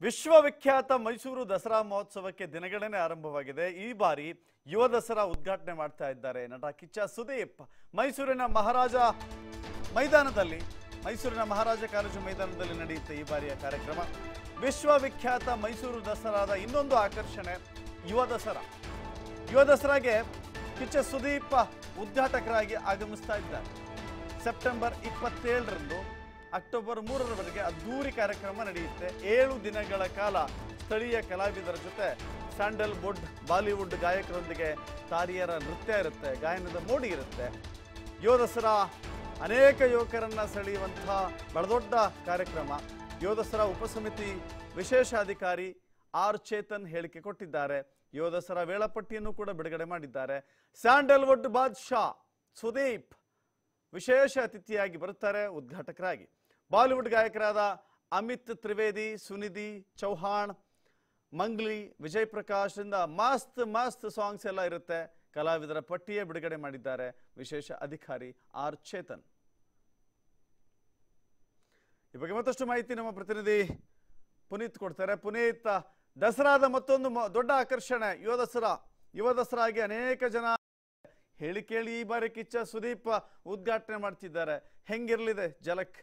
ವಿಶ್ವವಿಖ್ಯಾತ ಮೈಸೂರು ದಸರಾ ಮಹೋತ್ಸವಕ್ಕೆ ದಿನಗಣನೆ ಆರಂಭವಾಗಿದೆ ಈ ಬಾರಿ ಯುವ ದಸರಾ ಉದ್ಘಾಟನೆ ಮಾಡ್ತಾ ಇದ್ದಾರೆ ನಟ ಕಿಚ್ಚ ಸುದೀಪ್ ಮೈಸೂರಿನ ಮಹಾರಾಜ ಮೈದಾನದಲ್ಲಿ ಮೈಸೂರಿನ ಮಹಾರಾಜ ಕಾಲೇಜು ಮೈದಾನದಲ್ಲಿ ನಡೆಯುತ್ತೆ ಈ ಬಾರಿಯ ಕಾರ್ಯಕ್ರಮ ವಿಶ್ವವಿಖ್ಯಾತ ಮೈಸೂರು ದಸರಾದ ಇನ್ನೊಂದು ಆಕರ್ಷಣೆ ಯುವ ದಸರಾ ಯುವ ದಸರಾಗೆ ಕಿಚ್ಚ ಸುದೀಪ್ ಉದ್ಘಾಟಕರಾಗಿ ಆಗಮಿಸ್ತಾ ಇದ್ದಾರೆ ಸೆಪ್ಟೆಂಬರ್ ಇಪ್ಪತ್ತೇಳರಂದು ಅಕ್ಟೋಬರ್ ಮೂರರವರೆಗೆ ಅದ್ದೂರಿ ಕಾರ್ಯಕ್ರಮ ನಡೆಯುತ್ತೆ ಏಳು ದಿನಗಳ ಕಾಲ ಸ್ಥಳೀಯ ಕಲಾವಿದರ ಜೊತೆ ಸ್ಯಾಂಡಲ್ವುಡ್ ಬಾಲಿವುಡ್ ಗಾಯಕರೊಂದಿಗೆ ತಾರಿಯರ ನೃತ್ಯ ಇರುತ್ತೆ ಗಾಯನದ ಮೋಡಿ ಇರುತ್ತೆ ಯುವ ದಸರಾ ಅನೇಕ ಯುವಕರನ್ನ ಸೆಳೆಯುವಂತಹ ಬಹಳ ಕಾರ್ಯಕ್ರಮ ಯುವ ದಸರಾ ಉಪಸಮಿತಿ ವಿಶೇಷ ಅಧಿಕಾರಿ ಆರ್ ಚೇತನ್ ಹೇಳಿಕೆ ಕೊಟ್ಟಿದ್ದಾರೆ ಯುವ ದಸರಾ ವೇಳಾಪಟ್ಟಿಯನ್ನು ಕೂಡ ಬಿಡುಗಡೆ ಮಾಡಿದ್ದಾರೆ ಸ್ಯಾಂಡಲ್ವುಡ್ ಬಾದ್ಶಾ ಸುದೀಪ್ ವಿಶೇಷ ಅತಿಥಿಯಾಗಿ ಬರುತ್ತಾರೆ ಉದ್ಘಾಟಕರಾಗಿ ಬಾಲಿವುಡ್ ಗಾಯಕರಾದ ಅಮಿತ್ ತ್ರಿವೇದಿ ಸುನಿಧಿ ಚೌಹಾಣ್ ಮಂಗ್ಲಿ ವಿಜಯ್ ಪ್ರಕಾಶ್ ಇಂದ ಮಸ್ತ್ ಮಸ್ತ್ ಸಾಂಗ್ಸ್ ಎಲ್ಲ ಇರುತ್ತೆ ಕಲಾವಿದರ ಪಟ್ಟಿಯೇ ಬಿಡುಗಡೆ ಮಾಡಿದ್ದಾರೆ ವಿಶೇಷ ಅಧಿಕಾರಿ ಆರ್ ಚೇತನ್ ಈ ಬಗ್ಗೆ ಮತ್ತಷ್ಟು ಮಾಹಿತಿ ನಮ್ಮ ಪ್ರತಿನಿಧಿ ಪುನೀತ್ ಕೊಡ್ತಾರೆ ಪುನೀತ್ ದಸರಾದ ಮತ್ತೊಂದು ಮ- ದೊಡ್ಡ ಆಕರ್ಷಣೆ ಯುವ ದಸರಾ ಯುವ ದಸರಾಗೆ ಅನೇಕ ಜನ ಹೇಳಿ ಕೇಳಿ ಈ ಬಾರಿ ಕಿಚ್ಚ ಸುದೀಪ್ ಉದ್ಘಾಟನೆ ಮಾಡ್ತಿದ್ದಾರೆ ಹೆಂಗಿರ್ಲಿದೆ ಜಲಕ್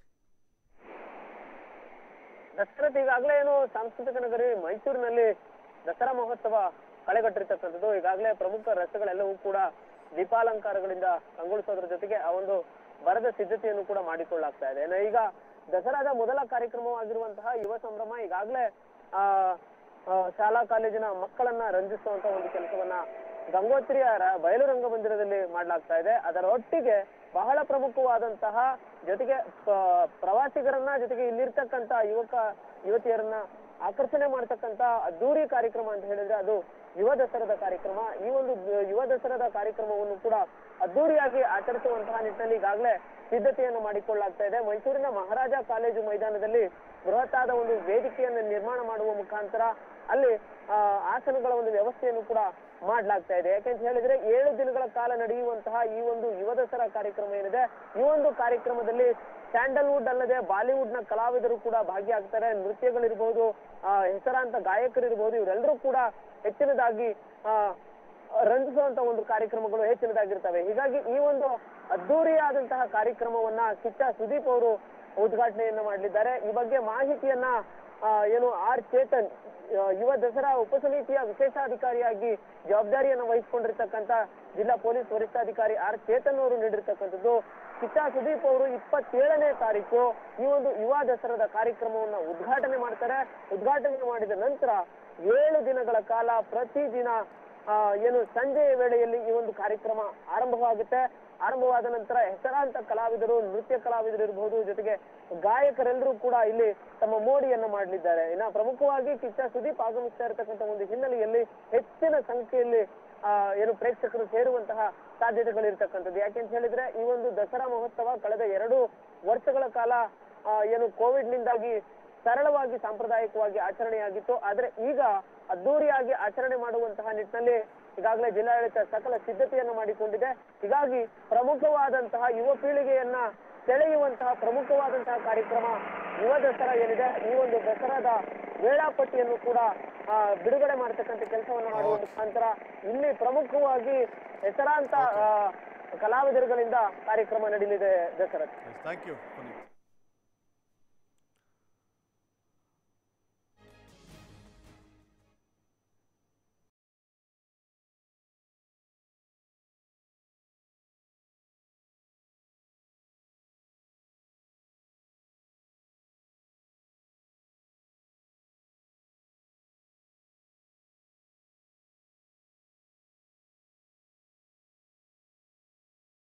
ದಸರಾದ ಈಗಾಗಲೇ ಏನು ಸಾಂಸ್ಕೃತಿಕ ನಗರಿ ಮೈಸೂರಿನಲ್ಲಿ ದಸರಾ ಮಹೋತ್ಸವ ಕಳೆಗಟ್ಟಿರ್ತಕ್ಕಂಥದ್ದು ಈಗಾಗಲೇ ಪ್ರಮುಖ ರಸ್ತೆಗಳೆಲ್ಲವೂ ಕೂಡ ದೀಪಾಲಂಕಾರಗಳಿಂದ ಕಂಗೊಳಿಸೋದ್ರ ಜೊತೆಗೆ ಆ ಒಂದು ಬರದ ಸಿದ್ಧತೆಯನ್ನು ಕೂಡ ಮಾಡಿಕೊಳ್ಳಾಗ್ತಾ ಇದೆ ಇನ್ನು ಈಗ ದಸರಾದ ಮೊದಲ ಕಾರ್ಯಕ್ರಮವಾಗಿರುವಂತಹ ಯುವ ಸಂಭ್ರಮ ಈಗಾಗಲೇ ಆ ಆ, ಶಾಲಾ ಕಾಲೇಜಿನ ಮಕ್ಕಳನ್ನ ರಂಜಿಸುವಂತ ಒಂದು ಕೆಲಸವನ್ನ ಗಂಗೋತ್ರಿಯ ರ- ಬಯಲು ರಂಗಮಂದಿರದಲ್ಲಿ ಮಾಡಲಾಗ್ತಾ ಇದೆ ಅದರ ಒಟ್ಟಿಗೆ ಬಹಳ ಪ್ರಮುಖವಾದಂತಹ ಜೊತೆಗೆ ಪ- ಪ್ರವಾಸಿಗರನ್ನ ಜೊತೆಗೆ ಇಲ್ಲಿರ್ತಕ್ಕಂತ ಯುವಕ ಯುವತಿಯರನ್ನ ಆಕರ್ಷಣೆ ಮಾಡ್ತಕ್ಕಂತ ಅದ್ದೂರಿ ಕಾರ್ಯಕ್ರಮ ಅಂತ ಹೇಳಿದ್ರೆ ಅದು ಯುವ ದಸರಾದ ಕಾರ್ಯಕ್ರಮ ಈ ಒಂದು ದ- ಯುವ ದಸರಾದ ಕಾರ್ಯಕ್ರಮವನ್ನು ಕೂಡ ಅದ್ದೂರಿಯಾಗಿ ಆಚರಿಸುವಂತಹ ನಿಟ್ಟಿನಲ್ಲಿ ಈಗಾಗಲೇ ಸಿದ್ಧತೆಯನ್ನು ಮಾಡಿಕೊಳ್ಳಲಾಗ್ತಾ ಇದೆ ಮೈಸೂರಿನ ಮಹಾರಾಜ ಕಾಲೇಜು ಮೈದಾನದಲ್ಲಿ ಬೃಹತ್ತಾದ ಒಂದು ವೇದಿಕೆಯನ್ನು ನಿರ್ಮಾಣ ಮಾಡುವ ಮುಖಾಂತರ ಅಲ್ಲಿ ಆ, ಆಸನಗಳ ಒಂದು ವ್ಯವಸ್ಥೆಯನ್ನು ಕೂಡ ಮಾಡ್ಲಾಗ್ತಾ ಇದೆ ಯಾಕೆಂತ ಹೇಳಿದ್ರೆ ಏಳು ದಿನಗಳ ಕಾಲ ನಡೆಯುವಂತಹ ಈ ಒಂದು ಯುವ ದಸರಾ ಕಾರ್ಯಕ್ರಮ ಏನಿದೆ ಈ ಒಂದು ಕಾರ್ಯಕ್ರಮದಲ್ಲಿ ಸ್ಯಾಂಡಲ್ವುಡ್ ಅಲ್ಲದೆ ಬಾಲಿವುಡ್ ನ ಕಲಾವಿದರು ಕೂಡ ಭಾಗಿಯಾಗ್ತಾರೆ ನೃತ್ಯಗಳಿರ್ಬೋದು ಆ, ಹೆಸರಾಂತ ಗಾಯಕರಿರ್ಬೋದು ಇವರೆಲ್ಲರೂ ಕೂಡ ಹೆಚ್ಚಿನದಾಗಿ ಆ ರಂಜಿಸುವಂತ ಒಂದು ಕಾರ್ಯಕ್ರಮಗಳು ಹೆಚ್ಚಿನದಾಗಿರ್ತವೆ ಹೀಗಾಗಿ ಈ ಒಂದು ಅದ್ದೂರಿಯಾದಂತಹ ಕಾರ್ಯಕ್ರಮವನ್ನ ಕಿಚ್ಚ ಸುದೀಪ್ ಅವರು ಉದ್ಘಾಟನೆಯನ್ನ ಮಾಡಲಿದ್ದಾರೆ ಈ ಬಗ್ಗೆ ಮಾಹಿತಿಯನ್ನ ಆ, ಏನು ಆರ್ ಚೇತನ್ ಆ, ಯುವ ದಸರಾ ಉಪಸಮಿತಿಯ ವಿಶೇಷಾಧಿಕಾರಿಯಾಗಿ ಜವಾಬ್ದಾರಿಯನ್ನು ವಹಿಸಿಕೊಂಡಿರ್ತಕ್ಕಂತ ಜಿಲ್ಲಾ ಪೊಲೀಸ್ ವರಿಷ್ಠಾಧಿಕಾರಿ ಆರ್ ಚೇತನ್ ಅವರು ನೀಡಿರ್ತಕ್ಕಂಥದ್ದು ಕಿಚ್ಚ ಸುದೀಪ್ ಅವರು ಇಪ್ಪತ್ತೇಳನೇ ತಾರೀಕು ಈ ಒಂದು ಯುವ ದಸರಾದ ಕಾರ್ಯಕ್ರಮವನ್ನ ಉದ್ಘಾಟನೆ ಮಾಡ್ತಾರೆ ಉದ್ಘಾಟನೆ ಮಾಡಿದ ನಂತರ ಏಳು ದಿನಗಳ ಕಾಲ ಪ್ರತಿದಿನ ಆ, ಏನು ಸಂಜೆಯ ವೇಳೆಯಲ್ಲಿ ಈ ಒಂದು ಕಾರ್ಯಕ್ರಮ ಆರಂಭವಾಗುತ್ತೆ ಆರಂಭವಾದ ನಂತರ ಹೆಸರಾಂತ ಕಲಾವಿದರು ನೃತ್ಯ ಕಲಾವಿದರು ಇರಬಹುದು ಜೊತೆಗೆ ಗಾಯಕರೆಲ್ಲರೂ ಕೂಡ ಇಲ್ಲಿ ತಮ್ಮ ಮೋಡಿಯನ್ನ ಮಾಡಲಿದ್ದಾರೆ ಇನ್ನ ಪ್ರಮುಖವಾಗಿ ಕಿಚ್ಚ ಸುದೀಪ್ ಆಗಮಿಸ್ತಾ ಇರತಕ್ಕಂತ ಒಂದು ಹಿನ್ನೆಲೆಯಲ್ಲಿ ಹೆಚ್ಚಿನ ಸಂಖ್ಯೆಯಲ್ಲಿ ಆ, ಏನು ಪ್ರೇಕ್ಷಕರು ಸೇರುವಂತಹ ಸಾಧ್ಯತೆಗಳು ಇರ್ತಕ್ಕಂಥದ್ದು ಯಾಕೆಂತ ಹೇಳಿದ್ರೆ ಈ ಒಂದು ದಸರಾ ಮಹೋತ್ಸವ ಕಳೆದ ಎರಡು ವರ್ಷಗಳ ಕಾಲ ಆ, ಏನು ಕೋವಿಡ್ ನಿಂದಾಗಿ ಸರಳವಾಗಿ ಸಾಂಪ್ರದಾಯಿಕವಾಗಿ ಆಚರಣೆಯಾಗಿತ್ತು ಆದ್ರೆ ಈಗ ಅದ್ದೂರಿಯಾಗಿ ಆಚರಣೆ ಮಾಡುವಂತಹ ನಿಟ್ಟಿನಲ್ಲಿ ಈಗಾಗಲೇ ಜಿಲ್ಲಾಡಳಿತ ಸಕಲ ಸಿದ್ಧತೆಯನ್ನು ಮಾಡಿಕೊಂಡಿದೆ ಹೀಗಾಗಿ ಪ್ರಮುಖವಾದಂತಹ ಯುವ ಪೀಳಿಗೆಯನ್ನ ಸೆಳೆಯುವಂತಹ ಪ್ರಮುಖವಾದಂತಹ ಕಾರ್ಯಕ್ರಮ ಯುವ ದಸರಾ ಏನಿದೆ ಈ ಒಂದು ದಸರಾದ ವೇಳಾಪಟ್ಟಿಯನ್ನು ಕೂಡ ಆ, ಬಿಡುಗಡೆ ಮಾಡತಕ್ಕಂಥ ಕೆಲಸವನ್ನು ಮಾಡುವ ಮುಖಾಂತರ ಇಲ್ಲಿ ಪ್ರಮುಖವಾಗಿ ಹೆಸರಾಂತ ಆ, ಕಲಾವಿದರುಗಳಿಂದ ಕಾರ್ಯಕ್ರಮ ನಡೆಯಲಿದೆ ದಸರಾ ಥ್ಯಾಂಕ್ ಯು